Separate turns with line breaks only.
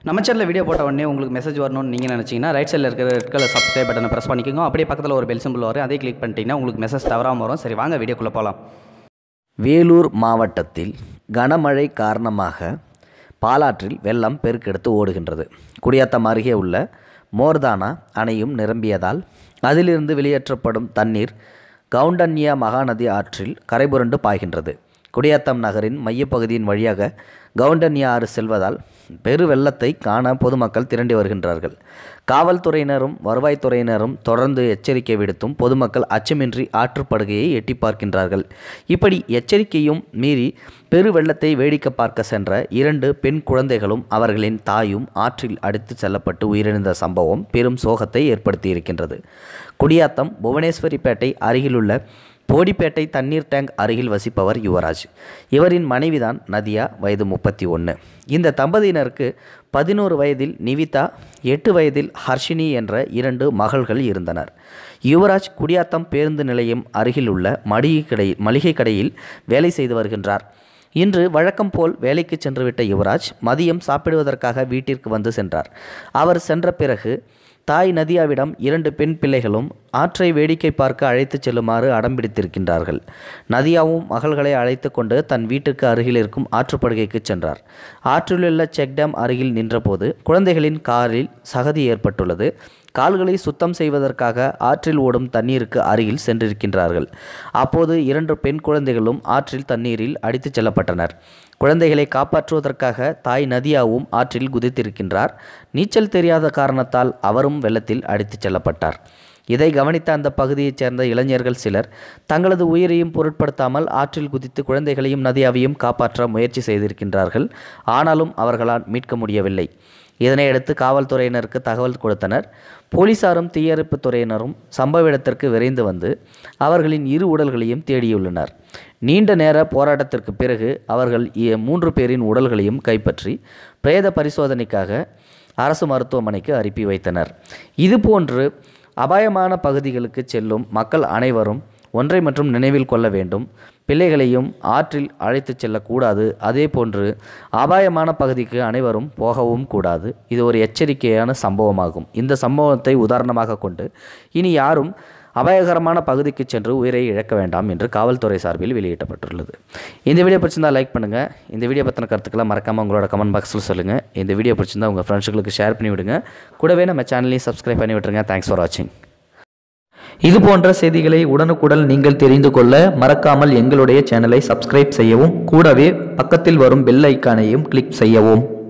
நம்ம சேனலில் வீடியோ போட்ட உடனே உங்களுக்கு மெசேஜ் வரணும்னு நீங்கள் நினச்சிங்கன்னா ரைட் சைடில் இருக்கிற ரெட் கலர் சப்ஸ்கிரைப் பட்டனை ப்ரெஸ் பண்ணிக்கோங்க அப்படியே பக்கத்தில் ஒரு பெல் சிம்பிள் வரும் அதே கிளிக் பண்ணிட்டீங்கன்னா உங்களுக்கு மெசேஜ் தவறாமல் வரும் சரி வாங்க வீடியோக்குள்ளே போகலாம்
வேலூர் மாவட்டத்தில் கனமழை காரணமாக பாலாற்றில் வெள்ளம் பெருக்கெடுத்து ஓடுகின்றது குடியாத்தம் அருகே உள்ள மோர்தானா அணையும் நிரம்பியதால் அதிலிருந்து வெளியேற்றப்படும் தண்ணீர் கவுண்டன்யா மகாநதி ஆற்றில் கரைபுரண்டு பாய்கின்றது குடியாத்தம் நகரின் மையப்பகுதியின் வழியாக கவுண்டன்யா ஆறு செல்வதால் பெரு வெள்ளத்தை காண பொதுமக்கள் திரண்டு வருகின்றார்கள் காவல்துறையினரும் வருவாய்த்துறையினரும் தொடர்ந்து எச்சரிக்கை விடுத்தும் பொதுமக்கள் அச்சமின்றி ஆற்றுப்படுகையை எட்டி பார்க்கின்றார்கள் இப்படி எச்சரிக்கையும் மீறி பெரு வெள்ளத்தை வேடிக்கை பார்க்க சென்ற இரண்டு பெண் குழந்தைகளும் அவர்களின் தாயும் ஆற்றில் அடித்து செல்லப்பட்டு உயிரிழந்த சம்பவம் பெரும் சோகத்தை ஏற்படுத்தியிருக்கின்றது குடியாத்தம் புவனேஸ்வரிப்பேட்டை அருகிலுள்ள போடிப்பேட்டை தண்ணீர் டேங்க் அருகில் வசிப்பவர் யுவராஜ் இவரின் மனைவிதான் நதியா வயது முப்பத்தி ஒன்று இந்த தம்பதியினருக்கு பதினோரு வயதில் நிவிதா எட்டு வயதில் ஹர்ஷினி என்ற இரண்டு மகள்கள் இருந்தனர் யுவராஜ் குடியாத்தம் பேருந்து நிலையம் அருகில் உள்ள மளிகை கடை மளிகை கடையில் வேலை செய்து வருகின்றார் இன்று வழக்கம் போல் வேலைக்கு சென்றுவிட்ட யுவராஜ் மதியம் சாப்பிடுவதற்காக வீட்டிற்கு வந்து சென்றார் அவர் சென்ற பிறகு தாய் நதியாவிடம் இரண்டு பெண் பிள்ளைகளும் ஆற்றை வேடிக்கை பார்க்க அழைத்துச் செல்லுமாறு அடம்பிடித்திருக்கின்றார்கள் நதியாவும் மகள்களை அழைத்து கொண்டு தன் வீட்டுக்கு அருகில் இருக்கும் ஆற்றுப்படுகைக்கு சென்றார் ஆற்றிலுள்ள செக் டேம் அருகில் நின்றபோது குழந்தைகளின் காரில் சகதி ஏற்பட்டுள்ளது கால்களை சுத்தம் செய்வதற்காக ஆற்றில் ஓடும் தண்ணீருக்கு அருகில் சென்றிருக்கின்றார்கள் அப்போது இரண்டு பெண் குழந்தைகளும் ஆற்றில் தண்ணீரில் அடித்துச் செல்லப்பட்டனர் குழந்தைகளை காப்பாற்றுவதற்காக தாய் நதியாவும் ஆற்றில் குதித்திருக்கின்றார் நீச்சல் தெரியாத காரணத்தால் அவரும் வெள்ளத்தில் அடித்துச் செல்லப்பட்டார் இதை கவனித்த அந்த பகுதியைச் சேர்ந்த இளைஞர்கள் சிலர் தங்களது உயிரையும் பொருட்படுத்தாமல் ஆற்றில் குதித்து குழந்தைகளையும் நதியாவையும் காப்பாற்ற முயற்சி செய்திருக்கின்றார்கள் ஆனாலும் அவர்களால் மீட்க முடியவில்லை இதனையடுத்து காவல்துறையினருக்கு தகவல் கொடுத்தனர் போலீசாரும் தீயணைப்புத் துறையினரும் சம்பவ இடத்திற்கு விரைந்து வந்து அவர்களின் இரு உடல்களையும் தேடியுள்ளனர் நீண்ட நேர போராட்டத்திற்கு பிறகு அவர்கள் இ- மூன்று பேரின் உடல்களையும் கைப்பற்றி பிரேத பரிசோதனைக்காக அரசு மருத்துவமனைக்கு அனுப்பி வைத்தனர் இதுபோன்று அபாயமான பகுதிகளுக்கு செல்லும் மக்கள் அனைவரும் ஒன்றை மற்றும் நினைவில் கொள்ள வேண்டும் பிள்ளைகளையும் ஆற்றில் அழைத்துச் செல்லக்கூடாது அதே போன்று அபாயமான பகுதிக்கு அனைவரும் போகவும் கூடாது இது ஒரு எச்சரிக்கையான சம்பவமாகும் இந்த சம்பவத்தை உதாரணமாக கொண்டு இனி யாரும் அபாயகரமான பகுதிக்கு சென்று உயிரை இழக்க வேண்டாம் என்று காவல்துறை சார்பில் வெளியிடப்பட்டுள்ளது இந்த வீடியோ பிடிச்சிருந்தா லைக் பண்ணுங்கள் இந்த வீடியோ பற்றின கருத்துக்களை மறக்காமல் உங்களோட கமெண்ட் பாக்ஸில் சொல்லுங்கள் இந்த வீடியோ பிடிச்சிருந்தா உங்கள் ஃப்ரெண்ட்ஸுகளுக்கு ஷேர் பண்ணி விடுங்க கூடவே நம்ம சேனலையும் சப்ஸ்கிரைப் பண்ணி விட்டுருங்க தேங்க்ஸ் ஃபார் வாட்சிங்
இது போன்ற செய்திகளை உடனுக்குடன் நீங்கள் தெரிந்து கொள்ள மறக்காமல் எங்களுடைய சேனலை சப்ஸ்கிரைப் செய்யவும் கூடவே பக்கத்தில் வரும் பெல் ஐக்கானையும் கிளிக் செய்யவும்